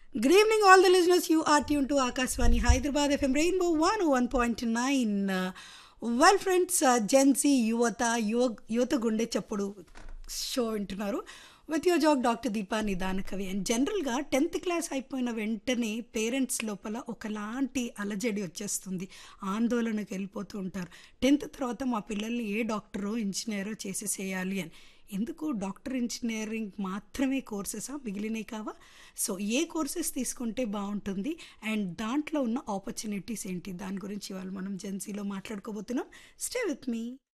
Good evening, all the listeners. You are tuned to Akashwani Hyderabad FM Rainbow 101.9. Uh, well, friends, uh, Gen Z యువత యువ యువత గుండె చప్పుడు show వింటున్నారు with your jack doctor Deepa నిదాన కవి అండ్ జనరల్గా టెన్త్ క్లాస్ అయిపోయిన వెంటనే పేరెంట్స్ లోపల ఒకలాంటి అలజడి వచ్చేస్తుంది ఆందోళనకు వెళ్ళిపోతూ ఉంటారు టెన్త్ తర్వాత మా పిల్లల్ని ఏ డాక్టరో ఇంజనీరో చేసేసేయాలి అని ఎందుకు డాక్టర్ ఇంజనీరింగ్ మాత్రమే కోర్సెసా మిగిలినవి కావా సో ఏ కోర్సెస్ తీసుకుంటే బాగుంటుంది అండ్ దాంట్లో ఉన్న ఆపర్చునిటీస్ ఏంటి దాని గురించి ఇవాళ మనం జెన్సీలో మాట్లాడుకోబోతున్నాం స్టే విత్ మీ